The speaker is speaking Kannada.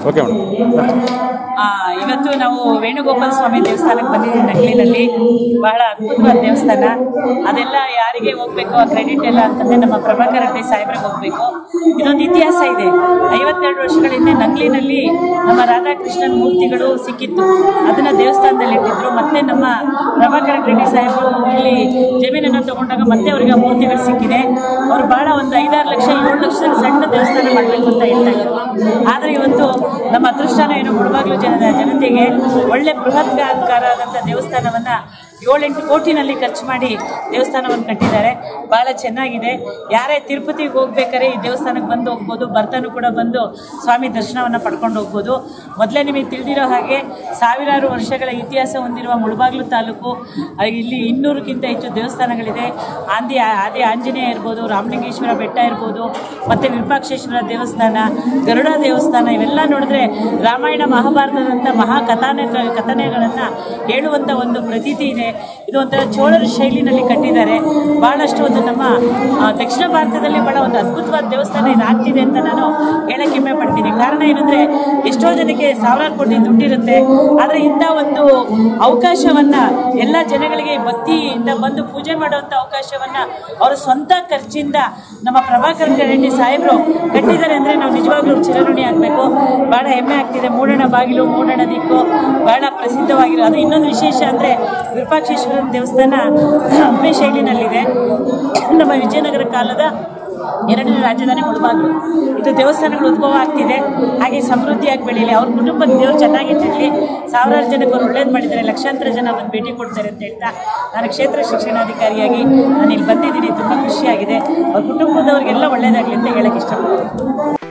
ಓಕೆ ಮೇಡಮ್ ಆ, ಇವತ್ತು ನಾವು ವೇಣುಗೋಪಾಲ ಸ್ವಾಮಿ ದೇವಸ್ಥಾನಕ್ಕೆ ಬಂದಿದ್ದೀವಿ ನಗಲಿನಲ್ಲಿ ಬಹಳ ಅದ್ಭುತವಾದ ದೇವಸ್ಥಾನ ಅದೆಲ್ಲ ಯಾರಿಗೆ ಹೋಗ್ಬೇಕು ಆ ಕ್ರೆಡಿಟ್ ಎಲ್ಲ ಅಂತಂದ್ರೆ ನಮ್ಮ ಪ್ರಭಾಕರ್ ರೆಡ್ಡಿ ಸಾಹೇಬ್ರಿಗೆ ಹೋಗ್ಬೇಕು ಇದೊಂದು ಇತಿಹಾಸ ಇದೆ ಐವತ್ತೆರಡು ವರ್ಷಗಳ ಹಿಂದೆ ನಂಗ್ಲಿನಲ್ಲಿ ನಮ್ಮ ರಾಧಾಕೃಷ್ಣನ್ ಮೂರ್ತಿಗಳು ಸಿಕ್ಕಿತ್ತು ಅದನ್ನ ದೇವಸ್ಥಾನದಲ್ಲಿ ಇಟ್ಟಿದ್ರು ಮತ್ತೆ ನಮ್ಮ ಪ್ರಭಾಕರ್ ರೆಡ್ಡಿ ಸಾಹೇಬರು ಇಲ್ಲಿ ಜಮೀನನ್ನು ತಗೊಂಡಾಗ ಮತ್ತೆ ಅವರಿಗೆ ಆ ಮೂರ್ತಿಗಳು ಸಿಕ್ಕಿದೆ ಅವ್ರು ಬಹಳ ಒಂದು ಐದಾರು ಲಕ್ಷ ಏಳು ಲಕ್ಷದಲ್ಲಿ ಸಣ್ಣ ದೇವಸ್ಥಾನ ಮಾಡಬೇಕು ಅಂತ ಹೇಳ್ತಾ ಇದ್ರು ಆದರೆ ಇವತ್ತು ನಮ್ಮ ಅದೃಷ್ಟನ ಏನು ಮುಳುಬಾಗ್ಲು ಜನ ಜನತೆಗೆ ಒಳ್ಳೆ ಬೃಹತ್ಕಾರವಾದಂಥ ದೇವಸ್ಥಾನವನ್ನ ಏಳೆಂಟು ಕೋಟಿನಲ್ಲಿ ಖರ್ಚು ಮಾಡಿ ದೇವಸ್ಥಾನವನ್ನು ಕಟ್ಟಿದ್ದಾರೆ ಬಹಳ ಚೆನ್ನಾಗಿದೆ ಯಾರೇ ತಿರುಪತಿಗೆ ಹೋಗ್ಬೇಕಾದ್ರೆ ಈ ದೇವಸ್ಥಾನಕ್ಕೆ ಬಂದು ಹೋಗ್ಬೋದು ಬರ್ತಾನು ಕೂಡ ಬಂದು ಸ್ವಾಮಿ ದರ್ಶನವನ್ನು ಪಡ್ಕೊಂಡು ಹೋಗ್ಬೋದು ಮೊದಲೇ ನಿಮಗೆ ತಿಳಿದಿರೋ ಹಾಗೆ ಸಾವಿರಾರು ವರ್ಷಗಳ ಇತಿಹಾಸ ಹೊಂದಿರುವ ಮುಳುಬಾಗ್ಲು ತಾಲೂಕು ಆ, ಇಲ್ಲಿ ಇನ್ನೂರಕ್ಕಿಂತ ಹೆಚ್ಚು ದೇವಸ್ಥಾನಗಳಿದೆ ಆಂದಿ ಆದಿ ಆಂಜನೇಯ ಇರ್ಬೋದು ರಾಮಲಿಂಗೇಶ್ವರ ಬೆಟ್ಟ ಇರ್ಬೋದು ಮತ್ತು ವಿರೂಪಾಕ್ಷೇಶ್ವರ ದೇವಸ್ಥಾನ ಗರುಡ ದೇವಸ್ಥಾನ ಇವೆಲ್ಲ ನೋಡಿದ್ರೆ ರಾಮಾಯಣ ಮಹಾಭಾರತದಂಥ ಮಹಾ ಕಥಾನ ಕಥನೆಗಳನ್ನು ಹೇಳುವಂಥ ಒಂದು ಪ್ರತೀತಿ ಇದೆ ಇದು ಒಂಥರ ಚೋಳರ ಶೈಲಿನಲ್ಲಿ ಕಟ್ಟಿದ್ದಾರೆ ಬಹಳಷ್ಟು ಒಂದು ನಮ್ಮ ಆ, ದಕ್ಷಿಣ ಭಾರತದಲ್ಲಿ ಬಹಳ ಒಂದು ಅದ್ಭುತವಾದ ದೇವಸ್ಥಾನ ಇದಾಗ್ತಿದೆ ಅಂತ ನಾನು ಹೇಳಕ್ಕೆ ಹೆಮ್ಮೆ ಪಡ್ತೀನಿ ಕಾರಣ ಏನಂದ್ರೆ ಎಷ್ಟೋ ಜನಕ್ಕೆ ಸಾವಿರಾರು ಕೋಟಿ ದುಡ್ಡಿರುತ್ತೆ ಆದರೆ ಇಂಥ ಒಂದು ಅವಕಾಶವನ್ನ ಎಲ್ಲ ಜನಗಳಿಗೆ ಭಕ್ತಿಯಿಂದ ಬಂದು ಪೂಜೆ ಮಾಡುವಂಥ ಅವಕಾಶವನ್ನ ಅವರ ಸ್ವಂತ ಖರ್ಚಿಂದ ನಮ್ಮ ಪ್ರಭಾಕರ್ ರೆಡ್ಡಿ ಸಾಹೇಬರು ಕಟ್ಟಿದ್ದಾರೆ ಅಂದರೆ ನಾವು ನಿಜವಾಗ್ಲೂ ಚಿರಋಣಿ ಆಗಬೇಕು ಬಹಳ ಹೆಮ್ಮೆ ಆಗ್ತಿದೆ ಮೂಡಣ ಬಾಗಿಲು ಮೂಡಣ ದಿಕ್ಕು ಬಹಳ ಪ್ರಸಿದ್ಧವಾಗಿರೋ ಅದು ಇನ್ನೊಂದು ವಿಶೇಷ ಅಂದರೆ ವಿರೂಪಾಕ್ಷೇಶ್ವರನ ದೇವಸ್ಥಾನ ಹಂಪಿ ಶೈಲಿನಲ್ಲಿದೆ ನಮ್ಮ ವಿಜಯನಗರ ಕಾಲದ ಎರಡನೇ ರಾಜಧಾನಿ ಮುಳುಬಾಗ್ಲು ಇದು ದೇವಸ್ಥಾನಗಳು ಉದ್ಭವ ಆಗ್ತಿದೆ ಹಾಗೆ ಸಮೃದ್ಧಿಯಾಗಿ ಬೆಳೀಲಿ ಅವ್ರ ಕುಟುಂಬದ ದೇವ್ರು ಚೆನ್ನಾಗಿಟ್ಟಿರಲಿ ಸಾವಿರಾರು ಜನಕ್ಕೆ ಅವ್ರು ಒಳ್ಳೇದು ಮಾಡಿದ್ದಾರೆ ಲಕ್ಷಾಂತರ ಜನ ಬಂದು ಭೇಟಿ ಕೊಡ್ತಾರೆ ಅಂತ ಹೇಳ್ತಾ ನಾನು ಕ್ಷೇತ್ರ ಶಿಕ್ಷಣಾಧಿಕಾರಿಯಾಗಿ ನಾನು ಇಲ್ಲಿ ಬಂದಿದ್ದೀನಿ ತುಂಬ ಖುಷಿಯಾಗಿದೆ ಅವ್ರ ಕುಟುಂಬದವ್ರಿಗೆಲ್ಲ ಒಳ್ಳೇದಾಗಲಿ ಅಂತ ಹೇಳಕ್ಕೆ ಇಷ್ಟಪಡ್ತೀನಿ